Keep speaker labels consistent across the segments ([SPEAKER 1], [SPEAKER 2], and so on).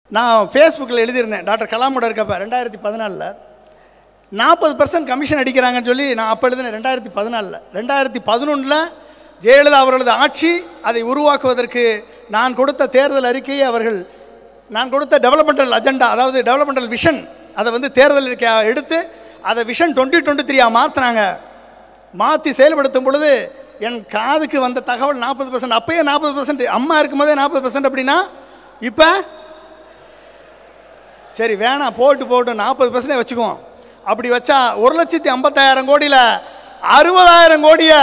[SPEAKER 1] நான் ஃபேஸ்புக்கில் எழுதியிருந்தேன் டாக்டர் கலாமோட இருக்கப்ப ரெண்டாயிரத்தி பதினாலில் நாற்பது பர்சன்ட் கமிஷன் அடிக்கிறாங்கன்னு சொல்லி நான் அப்போ எழுதினேன் ரெண்டாயிரத்தி பதினாலில் ரெண்டாயிரத்தி பதினொன்றில் ஜெயலலிதா அவர்களது ஆட்சி அதை உருவாக்குவதற்கு நான் கொடுத்த தேர்தல் அறிக்கையை அவர்கள் நான் கொடுத்த டெவலப்மெண்டல் அஜெண்டா அதாவது டெவலப்மெண்டல் விஷன் அதை வந்து தேர்தல் அறிக்கை எடுத்து அதை விஷன் டுவெண்ட்டி டுவெண்ட்டி த்ரீயாக மாற்றினாங்க மாற்றி செயல்படுத்தும் பொழுது என் காதுக்கு வந்த தகவல் நாற்பது பர்சன்ட் அப்பயே நாற்பது பர்சன்ட் அம்மா இருக்கும்போதே நாற்பது பர்சன்ட் அப்படின்னா இப்போ சரி வேணாம் போட்டு போட்டு நாற்பது பர்சன்டே வச்சுக்குவோம் அப்படி வச்சா ஒரு லட்சத்தி ஐம்பத்தாயிரம் கோடியில் அறுபதாயிரம் கோடியை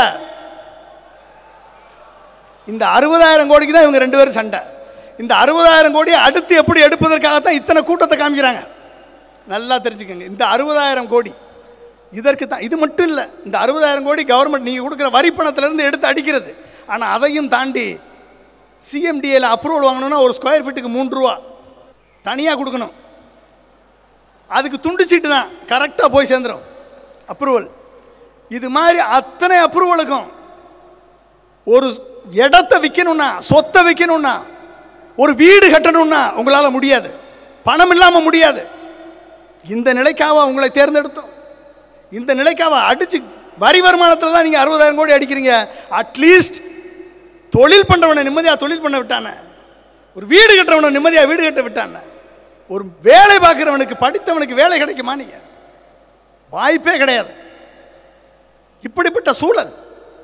[SPEAKER 1] இந்த அறுபதாயிரம் கோடிக்கு தான் இவங்க ரெண்டு பேரும் சண்டை இந்த அறுபதாயிரம் கோடியை அடுத்து எப்படி எடுப்பதற்காகத்தான் இத்தனை கூட்டத்தை காமிக்கிறாங்க நல்லா தெரிஞ்சுக்கோங்க இந்த அறுபதாயிரம் கோடி இதற்கு தான் இது மட்டும் இல்லை இந்த அறுபதாயிரம் கோடி கவர்மெண்ட் நீங்கள் கொடுக்குற வரி பணத்திலேருந்து எடுத்து அடிக்கிறது ஆனால் அதையும் தாண்டி சிஎம்டிஏல அப்ரூவல் வாங்கணும்னா ஒரு ஸ்கொயர் ஃபீட்டுக்கு மூன்று ரூபா தனியாக கொடுக்கணும் அதுக்கு துண்டு சீட்டு தான் கரெக்டாக போய் சேர்ந்துடும் அப்ரூவல் இது மாதிரி அத்தனை அப்ரூவலுக்கும் ஒரு இடத்த விற்கணும்னா சொத்தை விற்கணும்னா ஒரு வீடு கட்டணும்னா உங்களால் முடியாது பணம் இல்லாமல் முடியாது இந்த நிலைக்காக உங்களை தேர்ந்தெடுத்தோம் இந்த நிலைக்காக அடிச்சு வரி வருமானத்தில் தான் நீங்கள் அறுபதாயிரம் கோடி அடிக்கிறீங்க அட்லீஸ்ட் தொழில் பண்ணுறவனை நிம்மதியாக தொழில் பண்ண விட்டானே ஒரு வீடு கட்டுறவனை நிம்மதியாக வீடு கட்ட விட்டானே ஒரு வேலை பார்க்குறவனுக்கு படித்தவனுக்கு வேலை கிடைக்குமா நீங்கள் வாய்ப்பே கிடையாது இப்படிப்பட்ட சூழல்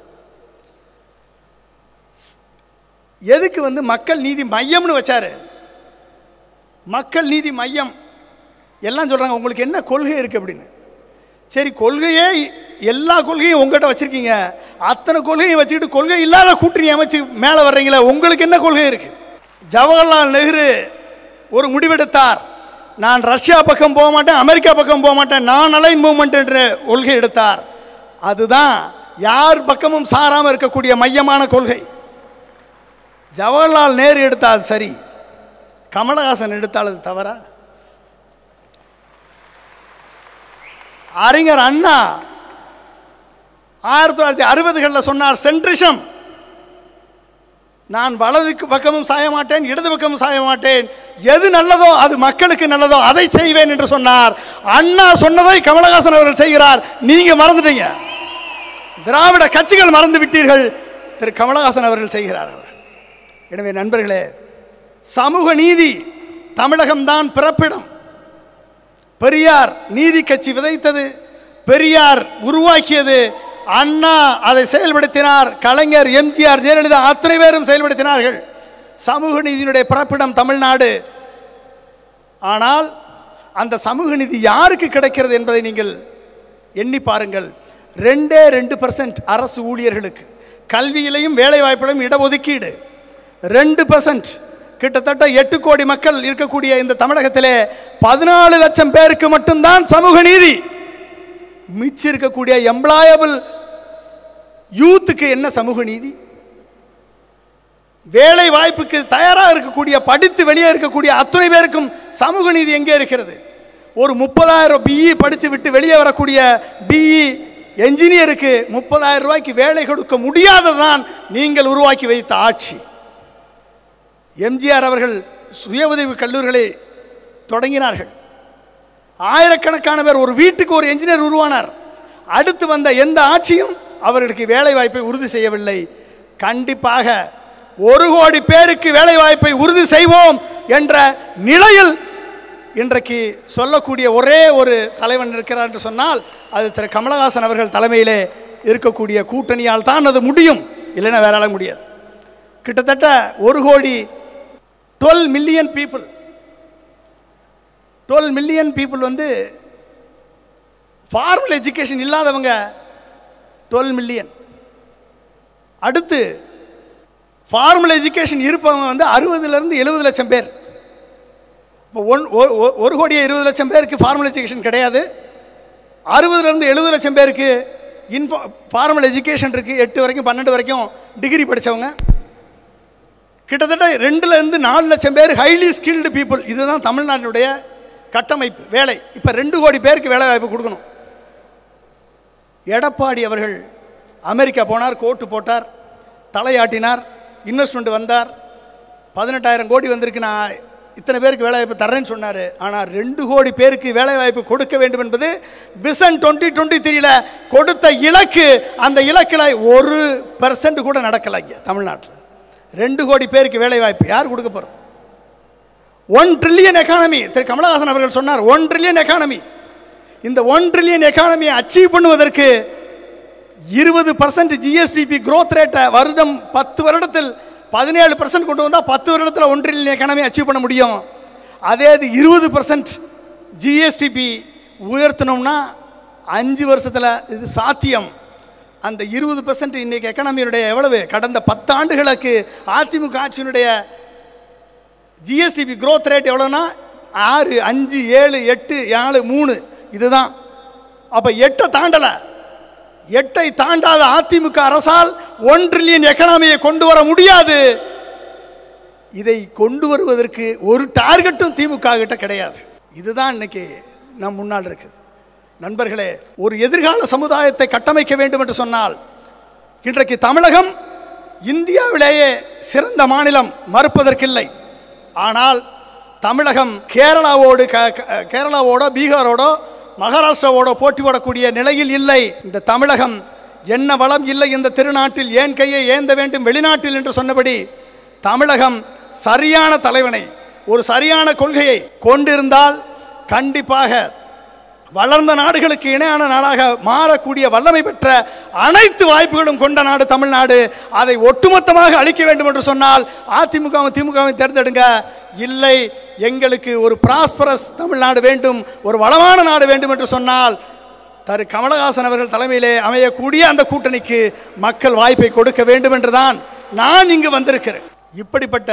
[SPEAKER 1] எதுக்கு வந்து மக்கள் நீதி மையம்னு வச்சாரு மக்கள் நீதி மையம் எல்லாம் சொல்கிறாங்க உங்களுக்கு என்ன கொள்கை இருக்குது அப்படின்னு சரி கொள்கையே எல்லா கொள்கையும் உங்கள்கிட்ட வச்சுருக்கீங்க அத்தனை கொள்கையும் வச்சுக்கிட்டு கொள்கை இல்லாத கூட்டணி அமைச்சு மேலே வர்றீங்களே உங்களுக்கு என்ன கொள்கை இருக்குது ஜவஹர்லால் நெஹ்ரு ஒரு முடிவெடுத்தார் நான் ரஷ்யா பக்கம் போக மாட்டேன் அமெரிக்கா பக்கம் போக மாட்டேன் நான் அலைன் மூவ்மெண்ட் என்ற கொள்கை எடுத்தார் அதுதான் யார் பக்கமும் சாராமல் இருக்கக்கூடிய மையமான கொள்கை ஜவஹர்லால் நேரு எடுத்தால் சரி கமலஹாசன் எடுத்தால் அது தவறா அறிஞர் அண்ணா ஆயிரத்தி தொள்ளாயிரத்தி அறுபதுகளில் சொன்னார் சென்ட்ரிஷம் நான் வலது பக்கமும் சாய மாட்டேன் இடது பக்கமும் சாய மாட்டேன் எது நல்லதோ அது மக்களுக்கு நல்லதோ அதை செய்வேன் என்று சொன்னார் அண்ணா சொன்னதை கமலஹாசன் அவர்கள் செய்கிறார் நீங்க மறந்துட்டீங்க திராவிட கட்சிகள் மறந்து விட்டீர்கள் திரு கமலஹாசன் அவர்கள் செய்கிறார்கள் எனவே நண்பர்களே சமூக நீதி தமிழகம்தான் பிறப்பிடம் பெரியார் நீதி கட்சி விதைத்தது பெரியார் உருவாக்கியது அண்ணா அதை செயல்படுத்தினார் கலைஞர் எம்ஜிஆர் ஜெயலலிதா அத்தனை பேரும் செயல்படுத்தினார்கள் சமூக நீதியினுடைய பிறப்பிடம் தமிழ்நாடு ஆனால் அந்த சமூக நீதி யாருக்கு கிடைக்கிறது என்பதை நீங்கள் எண்ணி பாருங்கள் ரெண்டே ரெண்டு பர்சன்ட் அரசு ஊழியர்களுக்கு கல்வியிலையும் வேலைவாய்ப்பிலும் இடஒதுக்கீடு ரெண்டு பர்சன்ட் கிட்டத்தட்ட எட்டு கோடி மக்கள் இருக்கக்கூடிய இந்த தமிழகத்திலே பதினாலு லட்சம் பேருக்கு மட்டும்தான் சமூக நீதி மிச்சம் இருக்கக்கூடிய எம்ப்ளாயபிள் யூத்துக்கு என்ன சமூக நீதி வேலை வாய்ப்புக்கு தயாராக இருக்கக்கூடிய படித்து வெளியே இருக்கக்கூடிய அத்தனை பேருக்கும் சமூக நீதி எங்கே இருக்கிறது ஒரு முப்பதாயிரம் பிஇ படித்து விட்டு வெளியே வரக்கூடிய பிஇ என்ஜினியருக்கு முப்பதாயிரம் ரூபாய்க்கு வேலை கொடுக்க முடியாததான் நீங்கள் உருவாக்கி வைத்த ஆட்சி எம்ஜிஆர் அவர்கள் சுய உதவி கல்லூரிகளை தொடங்கினார்கள் ஆயிரக்கணக்கான பேர் ஒரு வீட்டுக்கு ஒரு என்ஜினியர் உருவானார் அடுத்து வந்த எந்த ஆட்சியும் அவர்களுக்கு வேலை வாய்ப்பை உறுதி செய்யவில்லை கண்டிப்பாக ஒரு கோடி பேருக்கு வேலை வாய்ப்பை உறுதி செய்வோம் என்ற நிலையில் இன்றைக்கு சொல்லக்கூடிய ஒரே ஒரு தலைவன் இருக்கிறார் என்று சொன்னால் அது திரு கமலஹாசன் அவர்கள் தலைமையிலே இருக்கக்கூடிய கூட்டணியால் தான் அது முடியும் இல்லைன்னா வேற ஆள முடியாது கிட்டத்தட்ட ஒரு crore twelve million people twelve million people வந்து ஃபார்மல் எஜுகேஷன் இல்லாதவங்க டுவெல் மில்லியன் அடுத்து ஃபார்மல் எஜுகேஷன் இருப்பவங்க வந்து அறுபதுலேருந்து எழுபது லட்சம் பேர் இப்போ ஒன் ஒரு கோடியே இருபது லட்சம் பேருக்கு ஃபார்மல் எஜுகேஷன் கிடையாது அறுபதுலேருந்து எழுபது லட்சம் பேருக்கு இன்ஃபா ஃபார்மல் எஜுகேஷன் இருக்குது எட்டு வரைக்கும் பன்னெண்டு வரைக்கும் டிகிரி படித்தவங்க கிட்டத்தட்ட ரெண்டுலேருந்து நாலு லட்சம் பேர் ஹைலி ஸ்கில்டு பீப்புள் இதுதான் தமிழ்நாட்டினுடைய கட்டமைப்பு வேலை இப்போ ரெண்டு கோடி பேருக்கு வேலை வாய்ப்பு கொடுக்கணும் எடப்பாடி அவர்கள் அமெரிக்கா போனார் கோட்டு போட்டார் தலையாட்டினார் இன்வெஸ்ட்மெண்ட் வந்தார் பதினெட்டாயிரம் கோடி வந்திருக்கு நான் இத்தனை பேருக்கு வேலை வாய்ப்பு தரேன்னு சொன்னார் ஆனால் ரெண்டு கோடி பேருக்கு வேலை வாய்ப்பு கொடுக்க வேண்டும் என்பது விசன் டுவெண்ட்டி டுவெண்ட்டி த்ரீல கொடுத்த இலக்கு அந்த இலக்கில் ஒரு பெர்சன்ட் கூட நடக்கலை இங்கே தமிழ்நாட்டில் ரெண்டு கோடி பேருக்கு வேலை வாய்ப்பு யார் கொடுக்க போகிறது ஒன் ட்ரில்லியன் எக்கானமி திரு கமலஹாசன் அவர்கள் சொன்னார் ஒன் ட்ரில்லியன் எக்கானமி இந்த ஒன் ட்ரில்லியன் எக்கானமியை அச்சீவ் பண்ணுவதற்கு இருபது பர்சன்ட் ஜிஎஸ்டிபி growth ரேட்டை வருடம் பத்து வருடத்தில் பதினேழு பர்சன்ட் கொண்டு வந்தால் பத்து வருடத்தில் ஒன் ட்ரில்லியன் எக்கானமி அச்சீவ் பண்ண முடியும் அதே இது இருபது பர்சன்ட் ஜிஎஸ்டிபி உயர்த்தணும்னா அஞ்சு வருஷத்தில் இது சாத்தியம் அந்த இருபது பர்சன்ட் இன்றைக்கி எக்கனாமியினுடைய எவ்வளவு கடந்த பத்து ஆண்டுகளுக்கு அதிமுக ஆட்சியினுடைய ஜிஎஸ்டிபி growth ரேட் எவ்வளோன்னா ஆறு அஞ்சு ஏழு எட்டு ஏழு மூணு இதுதான் அப்போ எட்டை தாண்டலை எட்டை தாண்டாத அதிமுக அரசால் ஒன் ட்ரில்லியன் எக்கனாமியை கொண்டு வர முடியாது இதை கொண்டு வருவதற்கு ஒரு டார்கெட்டும் திமுக கிட்ட கிடையாது இதுதான் இன்னைக்கு நம் முன்னால் இருக்குது நண்பர்களே ஒரு எதிர்கால சமுதாயத்தை கட்டமைக்க வேண்டும் என்று சொன்னால் இன்றைக்கு தமிழகம் இந்தியாவிலேயே சிறந்த மாநிலம் மறுப்பதற்கில்லை ஆனால் தமிழகம் கேரளாவோடு க- க- கேரளாவோட பீகாரோடோ மகாராஷ்டிராவோட போட்டி போடக்கூடிய நிலையில் இல்லை இந்த தமிழகம் என்ன வளம் இல்லை இந்த திருநாட்டில் ஏன் கையை ஏந்த வேண்டும் வெளிநாட்டில் என்று சொன்னபடி தமிழகம் சரியான தலைவனை ஒரு சரியான கொள்கையை கொண்டிருந்தால் கண்டிப்பாக வளர்ந்த நாடுகளுக்கு இணையான நாடாக மாறக்கூடிய வல்லமை பெற்ற அனைத்து வாய்ப்புகளும் கொண்ட நாடு தமிழ்நாடு அதை ஒட்டுமொத்தமாக அளிக்க வேண்டும் என்று சொன்னால் அதிமுகவும் திமுகவும் தேர்ந்தெடுங்க இல்லை எங்களுக்கு ஒரு பிராஸ்பரஸ் தமிழ்நாடு வேண்டும் ஒரு வளமான நாடு வேண்டும் என்று சொன்னால் திரு கமலஹாசன் அவர்கள் தலைமையிலே அமையக்கூடிய அந்த கூட்டணிக்கு மக்கள் வாய்ப்பை கொடுக்க வேண்டும் என்றுதான் நான் இங்கு வந்திருக்கிறேன் இப்படிப்பட்ட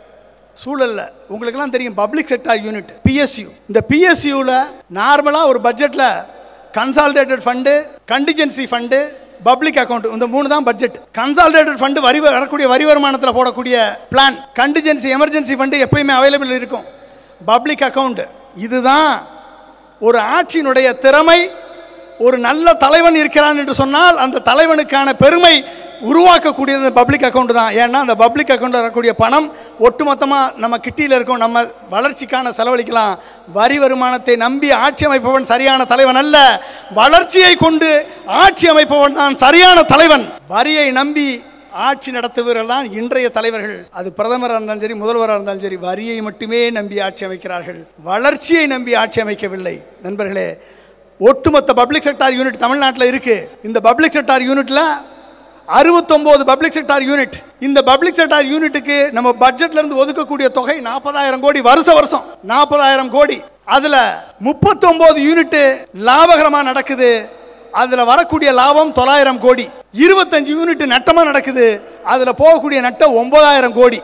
[SPEAKER 1] சூழல்ல உங்களுக்கெல்லாம் தெரியும் பப்ளிக் செக்டார் யூனிட் பிஎஸ்யூ இந்த பிஎஸ்யூவில் நார்மலாக ஒரு பட்ஜெட்டில் consolidated fund contingency fund public account இந்த மூணு தான் பட்ஜெட் கன்சாலிடேட்டட் ஃபண்டு வரி வ- வரக்கூடிய வரி வருமானத்தில் போடக்கூடிய பிளான் கண்டிஜென்சி எமர்ஜென்சி ஃபண்டு எப்பயுமே அவைலபிள் இருக்கும் பப்ளிக் அக்கௌண்ட் இதுதான் ஒரு ஆட்சியினுடைய திறமை ஒரு நல்ல தலைவன் இருக்கிறான் என்று சொன்னால் அந்த தலைவனுக்கான பெருமை உருவாக்கக்கூடியது பப்ளிக் அக்கௌண்ட் தான் ஏன்னா அந்த பப்ளிக் அக்கௌண்ட் வரக்கூடிய பணம் ஒட்டுமொத்தமாக நம்ம கிட்டியில் இருக்கும் நம்ம வளர்ச்சிக்கான செலவழிக்கலாம் வரி வருமானத்தை நம்பி ஆட்சி அமைப்பவன் சரியான தலைவன் அல்ல வளர்ச்சியை கொண்டு ஆட்சி அமைப்பவன் தான் சரியான தலைவன் வரியை நம்பி ஆட்சி நடத்துபவர்கள் தான் இன்றைய தலைவர்கள் அது பிரதமராக இருந்தாலும் சரி முதல்வராக இருந்தாலும் சரி வரியை மட்டுமே நம்பி ஆட்சி அமைக்கிறார்கள் வளர்ச்சியை நம்பி ஆட்சி அமைக்கவில்லை நண்பர்களே ஒட்டுமொத்த பப்ளிக் செக்டார் யூனிட் தமிழ்நாட்டில் இருக்கு இந்த பப்ளிக் செக்டார் யூனிட்ல அறுபத்தொம்போது பப்ளிக் செக்டார் யூனிட் இந்த பப்ளிக் செக்டார் யூனிட்டுக்கு நம்ம பட்ஜெட்ல இருந்து ஒதுக்கக்கூடிய தொகை நாற்பதாயிரம் கோடி வருஷ வருஷம் நாற்பதாயிரம் கோடி அதுல முப்பத்தொம்போது யூனிட் லாபகரமா நடக்குது அதுல வரக்கூடிய லாபம் தொள்ளாயிரம் கோடி இருபத்தஞ்சு யூனிட் நட்டமா நடக்குது அதுல போகக்கூடிய நட்டம் ஒன்பதாயிரம் கோடி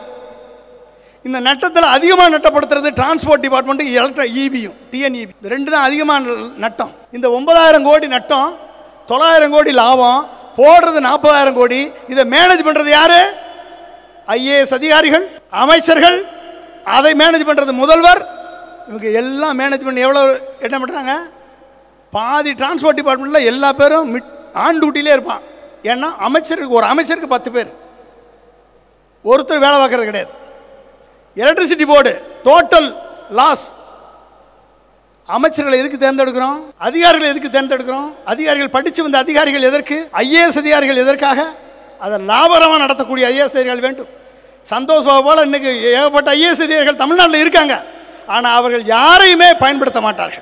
[SPEAKER 1] இந்த நட்டத்தில் அதிகமாக நட்டப்படுத்துறது டிரான்ஸ்போர்ட் டிபார்ட்மெண்ட் எலக்ட்ர இபியும் டிஎன்இபி இந்த ரெண்டு தான் அதிகமான நட்டம் இந்த ஒன்பதாயிரம் கோடி நட்டம் தொள்ளாயிரம் கோடி லாபம் போடுறது நாற்பதாயிரம் கோடி இதை மேனேஜ் பண்ணுறது யாரு ஐஏஎஸ் அதிகாரிகள் அமைச்சர்கள் அதை மேனேஜ் பண்ணுறது முதல்வர் இவங்க எல்லாம் மேனேஜ் பண்ணி எவ்வளோ என்ன பண்ணுறாங்க பாதி டிரான்ஸ்போர்ட் டிபார்ட்மெண்ட்டில் எல்லா பேரும் மிட் ஆன் டியூட்டிலே இருப்பான் ஏன்னா அமைச்சருக்கு ஒரு அமைச்சருக்கு பத்து பேர் ஒருத்தர் வேலை பார்க்கறது கிடையாது எலக்ட்ரிசிட்டி போர்டு டோட்டல் லாஸ் அமைச்சர்களை எதுக்கு தேர்ந்தெடுக்கிறோம் அதிகாரிகளை எதுக்கு தேர்ந்தெடுக்கிறோம் அதிகாரிகள் படித்து வந்த அதிகாரிகள் எதற்கு ஐஏஎஸ் அதிகாரிகள் எதற்காக அதை லாபகரமாக நடத்தக்கூடிய ஐஏஎஸ் அதிகாரிகள் வேண்டும் சந்தோஷ் பாபு போல இன்னைக்கு ஏகப்பட்ட ஐஏஎஸ் அதிகாரிகள் தமிழ்நாட்டில் இருக்காங்க ஆனால் அவர்கள் யாரையுமே பயன்படுத்த மாட்டார்கள்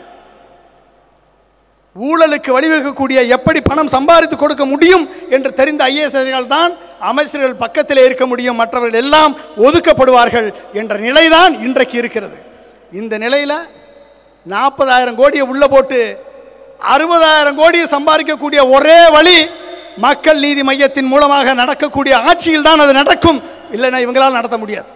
[SPEAKER 1] ஊழலுக்கு வழிவகுக்கக்கூடிய எப்படி பணம் சம்பாதித்து கொடுக்க முடியும் என்று தெரிந்த ஐஏஎஸ் அதிகாரிகள் தான் அமைச்சர்கள் பக்கத்திலே இருக்க முடியும் மற்றவர்கள் எல்லாம் ஒதுக்கப்படுவார்கள் என்ற நிலைதான் இன்றைக்கு இருக்கிறது இந்த நிலையில் நாற்பதாயிரம் கோடியை உள்ளே போட்டு அறுபதாயிரம் கோடியை சம்பாதிக்கக்கூடிய ஒரே வழி மக்கள் நீதி மையத்தின் மூலமாக நடக்கக்கூடிய ஆட்சியில் தான் அது நடக்கும் இல்லைன்னா இவங்களால் நடத்த முடியாது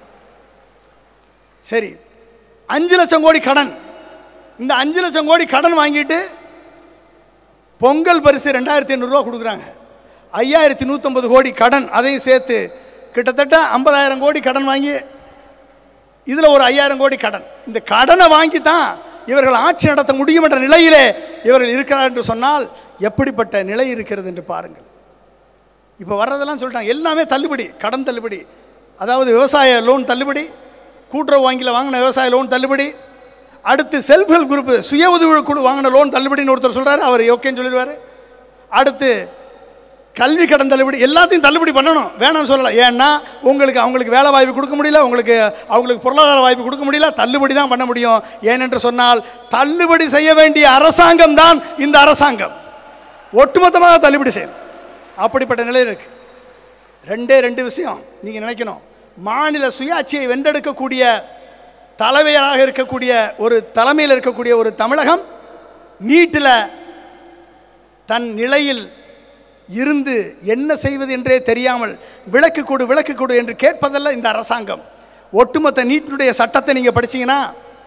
[SPEAKER 1] சரி அஞ்சு லட்சம் கோடி கடன் இந்த அஞ்சு லட்சம் கோடி கடன் வாங்கிட்டு பொங்கல் பரிசு ரெண்டாயிரத்தி ஐநூறுரூவா கொடுக்குறாங்க ஐயாயிரத்தி நூற்றம்பது கோடி கடன் அதையும் சேர்த்து கிட்டத்தட்ட ஐம்பதாயிரம் கோடி கடன் வாங்கி இதில் ஒரு ஐயாயிரம் கோடி கடன் இந்த கடனை வாங்கி தான் இவர்கள் ஆட்சி நடத்த முடியும் என்ற நிலையிலே இவர்கள் இருக்கிறார் என்று சொன்னால் எப்படிப்பட்ட நிலை இருக்கிறது என்று பாருங்கள் இப்போ வர்றதெல்லாம் சொல்லிட்டாங்க எல்லாமே தள்ளுபடி கடன் தள்ளுபடி அதாவது விவசாய லோன் தள்ளுபடி கூட்டுறவு வங்கியில் வாங்கின விவசாய லோன் தள்ளுபடி அடுத்து செல்ஃப் ஹெல்ப் குரூப் சுய உதவி குழு வாங்கின லோன் தள்ளுபடின்னு ஒருத்தர் சொல்கிறாரு அவர் ஓகேன்னு சொல்லிடுவார் அடுத்து கல்வி கடன் தள்ளுபடி எல்லாத்தையும் தள்ளுபடி பண்ணணும் வேணாம்னு சொல்லலாம் ஏன்னா உங்களுக்கு அவங்களுக்கு வேலை வாய்ப்பு கொடுக்க முடியல உங்களுக்கு அவங்களுக்கு பொருளாதார வாய்ப்பு கொடுக்க முடியல தள்ளுபடி தான் பண்ண முடியும் ஏனென்று சொன்னால் தள்ளுபடி செய்ய வேண்டிய அரசாங்கம் தான் இந்த அரசாங்கம் ஒட்டுமொத்தமாக தள்ளுபடி செய்யும் அப்படிப்பட்ட நிலையில் இருக்கு ரெண்டே ரெண்டு விஷயம் நீங்கள் நினைக்கணும் மாநில சுயாட்சியை வென்றெடுக்கக்கூடிய தலைமையாக இருக்கக்கூடிய ஒரு தலைமையில் இருக்கக்கூடிய ஒரு தமிழகம் நீட்டில் தன் நிலையில் இருந்து என்ன செய்வது என்றே தெரியாமல் விளக்கு கொடு விளக்கு கொடு என்று கேட்பதல்ல இந்த அரசாங்கம் ஒட்டுமொத்த நீட்டினுடைய சட்டத்தை நீங்கள் படிச்சீங்கன்னா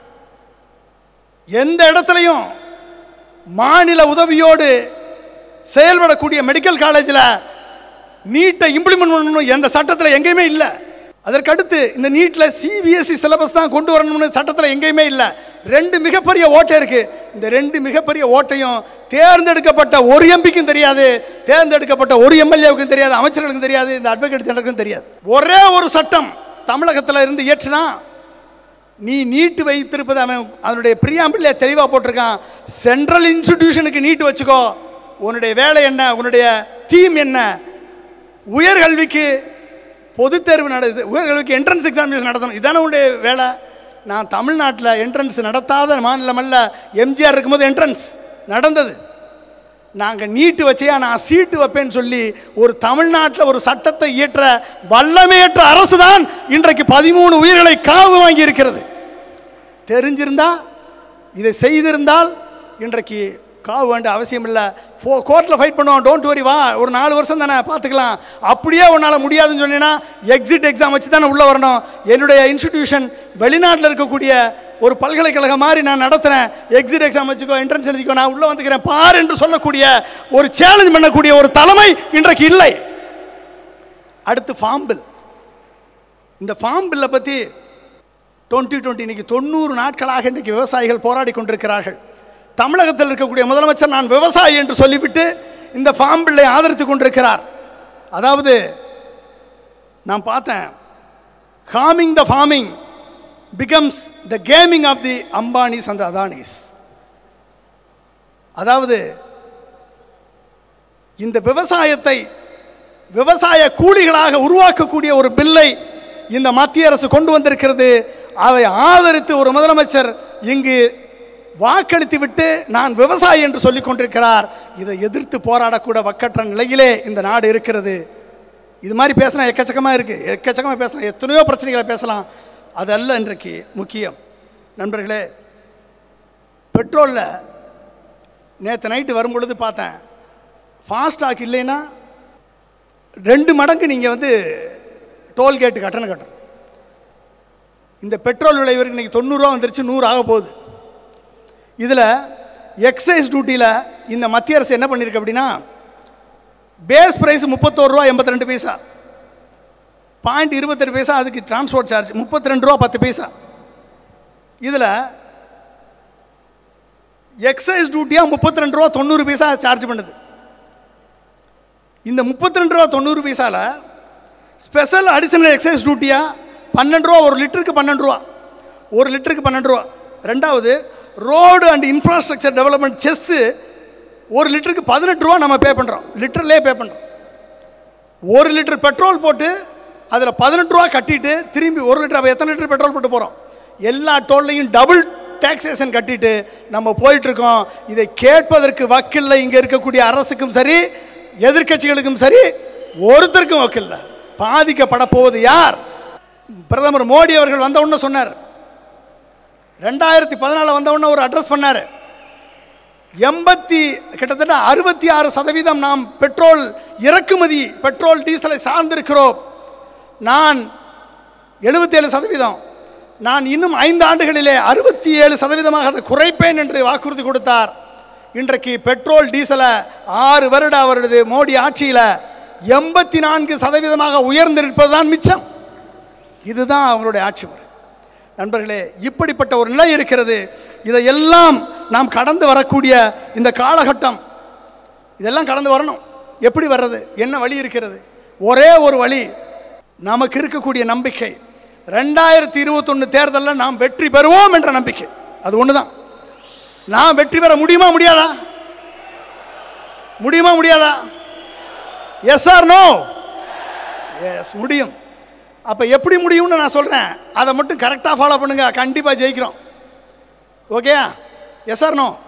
[SPEAKER 1] எந்த இடத்துலையும் மாநில உதவியோடு செயல்படக்கூடிய மெடிக்கல் காலேஜில் நீட்டை இம்ப்ளிமெண்ட் பண்ணணும் எந்த சட்டத்தில் எங்கேயுமே இல்லை அதற்கடுத்து இந்த நீட்டில் சிபிஎஸ்சி சிலபஸ் தான் கொண்டு வரணும்னு சட்டத்தில் எங்கேயுமே இல்லை ரெண்டு மிகப்பெரிய ஓட்டை இருக்கு இந்த ரெண்டு மிகப்பெரிய ஓட்டையும் தேர்ந்தெடுக்கப்பட்ட ஒரு எம்பிக்கும் தெரியாது தேர்ந்தெடுக்கப்பட்ட ஒரு எம்எல்ஏவுக்கும் தெரியாது அமைச்சர்களுக்கும் தெரியாது இந்த அட்வொகேட் ஜெனரலுக்கும் தெரியாது ஒரே ஒரு சட்டம் தமிழகத்தில் இருந்து இயற்றினா நீ நீட்டு வைத்திருப்பது அவன் அதனுடைய பிரியாம்பிள்ளைய தெளிவாக போட்டிருக்கான் சென்ட்ரல் இன்ஸ்டிடியூஷனுக்கு நீட்டு வச்சுக்கோ உன்னுடைய வேலை என்ன உன்னுடைய தீம் என்ன உயர்கல்விக்கு பொதுத் தேர்வு நடக்குது உயர்கல்விக்கு என்ட்ரன்ஸ் எக்ஸாமினேஷன் நடத்தணும் இதானே உன்னுடைய வேலை நான் தமிழ்நாட்டில் என்ட்ரன்ஸ் நடத்தாத மாநிலம் அல்ல எம்ஜிஆர் இருக்கும்போது என்ட்ரன்ஸ் நடந்தது நாங்கள் நீட்டு வச்சையா நான் சீட்டு வைப்பேன்னு சொல்லி ஒரு தமிழ்நாட்டில் ஒரு சட்டத்தை இயற்ற வல்லமையற்ற அரசு தான் இன்றைக்கு பதிமூணு உயிர்களை காவு வாங்கி இருக்கிறது தெரிஞ்சிருந்தா இதை செய்திருந்தால் இன்றைக்கு காவு வேண்டிய அவசியம் இல்லை போ கோர்ட்டில் ஃபைட் பண்ணுவோம் டோன்ட் வரி வா ஒரு நாலு வருஷம் தானே பார்த்துக்கலாம் அப்படியே உன்னால் முடியாதுன்னு சொன்னீங்கன்னா எக்ஸிட் எக்ஸாம் வச்சு தானே உள்ளே வரணும் என்னுடைய இன்ஸ்டிடியூஷன் வெளிநாட்டில் இருக்கக்கூடிய ஒரு பல்கலைக்கழகம் மாதிரி நான் நடத்துகிறேன் எக்ஸிட் எக்ஸாம் வச்சுக்கோ என்ட்ரன்ஸ் எழுதிக்கோ நான் உள்ளே வந்துக்கிறேன் பார் என்று சொல்லக்கூடிய ஒரு சேலஞ்ச் பண்ணக்கூடிய ஒரு தலைமை இன்றைக்கு இல்லை அடுத்து ஃபார்ம் பில் இந்த ஃபார்ம் பில்லை பற்றி டுவெண்ட்டி டுவெண்ட்டி இன்னைக்கு தொண்ணூறு நாட்களாக இன்றைக்கு விவசாயிகள் போராடி கொண்டிருக்கிறார்கள் தமிழகத்தில் இருக்கக்கூடிய முதலமைச்சர் நான் விவசாயி என்று சொல்லிவிட்டு இந்த ஃபார்ம் பில்லை ஆதரித்து கொண்டிருக்கிறார் அதாவது நான் பார்த்தேன் harming the farming becomes the gaming of the Ambanis அந்த அதானிஸ் அதாவது இந்த விவசாயத்தை விவசாய கூலிகளாக உருவாக்கக்கூடிய ஒரு பில்லை இந்த மத்திய அரசு கொண்டு வந்திருக்கிறது அதை ஆதரித்து ஒரு முதலமைச்சர் இங்கு வாக்களித்து விட்டு நான் விவசாயி என்று சொல்லிக் கொண்டிருக்கிறார் இதை எதிர்த்து போராடக்கூட வக்கற்ற நிலையிலே இந்த நாடு இருக்கிறது இது மாதிரி பேசினா எக்கச்சக்கமாக இருக்குது எக்கச்சக்கமாக பேசலாம் எத்தனையோ பிரச்சனைகளை பேசலாம் அதல்ல இன்றைக்கு முக்கியம் நண்பர்களே பெட்ரோலில் நேற்று நைட்டு வரும்பொழுது பார்த்தேன் ஃபாஸ்டாக் இல்லைன்னா ரெண்டு மடங்கு நீங்கள் வந்து டோல்கேட்டு கட்டணம் கட்டணும் இந்த பெட்ரோல் விலை வரைக்கும் இன்றைக்கி தொண்ணூறுரூவா வந்துருச்சு நூறு ஆக போகுது இதில் எக்ஸைஸ் டியூட்டியில் இந்த மத்திய அரசு என்ன பண்ணியிருக்கு அப்படின்னா பேஸ் ப்ரைஸ் முப்பத்தோரு ரூபா எண்பத்தி ரெண்டு பைசா பாயிண்ட் இருபத்தெட்டு பைசா அதுக்கு டிரான்ஸ்போர்ட் சார்ஜ் முப்பத்தி ரெண்டு ரூபா பத்து பைசா இதில் எக்ஸைஸ் டியூட்டியாக முப்பத்தி ரெண்டு ரூபா தொண்ணூறு பைசா சார்ஜ் பண்ணுது இந்த முப்பத்தி ரெண்டு ரூபா தொண்ணூறு பைசாவில் ஸ்பெஷல் அடிஷனல் எக்ஸைஸ் டியூட்டியாக பன்னெண்டு ரூபா ஒரு லிட்டருக்கு பன்னெண்டு ரூபா ஒரு லிட்டருக்கு பன்னெண்டு ரூபா ரெண்டாவது road and infrastructure development cess ஒரு லிட்டருக்கு பதினெட்டு ரூபா நம்ம பே பண்ணுறோம் லிட்டர்லேயே பே பண்ணுறோம் ஒரு லிட்டர் பெட்ரோல் போட்டு அதில் பதினெட்டு ரூபா கட்டிட்டு திரும்பி ஒரு லிட்டர் அப்போ எத்தனை லிட்டர் பெட்ரோல் போட்டு போகிறோம் எல்லா டோல்லையும் டபுள் டேக்ஸேஷன் கட்டிட்டு நம்ம போயிட்டுருக்கோம் இதை கேட்பதற்கு வக்கில்லை இங்கே இருக்கக்கூடிய அரசுக்கும் சரி எதிர்க்கட்சிகளுக்கும் சரி ஒருத்தருக்கும் வக்கில்ல பாதிக்கப்பட போவது யார் பிரதமர் மோடி அவர்கள் வந்த உடனே சொன்னார் ரெண்டாயிரத்தி பதினாலில் வந்த உடனே ஒரு அட்ரஸ் பண்ணார் எண்பத்தி கிட்டத்தட்ட அறுபத்தி ஆறு சதவீதம் நாம் பெட்ரோல் இறக்குமதி பெட்ரோல் டீசலை சார்ந்திருக்கிறோம் நான் எழுபத்தேழு சதவீதம் நான் இன்னும் ஐந்து ஆண்டுகளிலே அறுபத்தி ஏழு சதவீதமாக அதை குறைப்பேன் என்று வாக்குறுதி கொடுத்தார் இன்றைக்கு பெட்ரோல் டீசலை ஆறு வருட அவரது மோடி ஆட்சியில் எண்பத்தி நான்கு சதவீதமாக உயர்ந்திருப்பது தான் மிச்சம் இதுதான் அவங்களுடைய ஆட்சி முறை நண்பர்களே இப்படிப்பட்ட ஒரு நிலை இருக்கிறது இதையெல்லாம் நாம் கடந்து வரக்கூடிய இந்த காலகட்டம் இதெல்லாம் கடந்து வரணும் எப்படி வர்றது என்ன வழி இருக்கிறது ஒரே ஒரு வழி நமக்கு இருக்கக்கூடிய நம்பிக்கை ரெண்டாயிரத்தி இருபத்தொன்று தேர்தலில் நாம் வெற்றி பெறுவோம் என்ற நம்பிக்கை அது ஒன்று தான் நாம் வெற்றி பெற முடியுமா முடியாதா முடியுமா முடியாதா எஸ் ஆர் நோ எஸ் முடியும் அப்போ எப்படி முடியும்னு நான் சொல்கிறேன் அதை மட்டும் கரெக்டாக ஃபாலோ பண்ணுங்க கண்டிப்பாக ஜெயிக்கிறோம் ஓகேயா எஸ் ஆர் நோ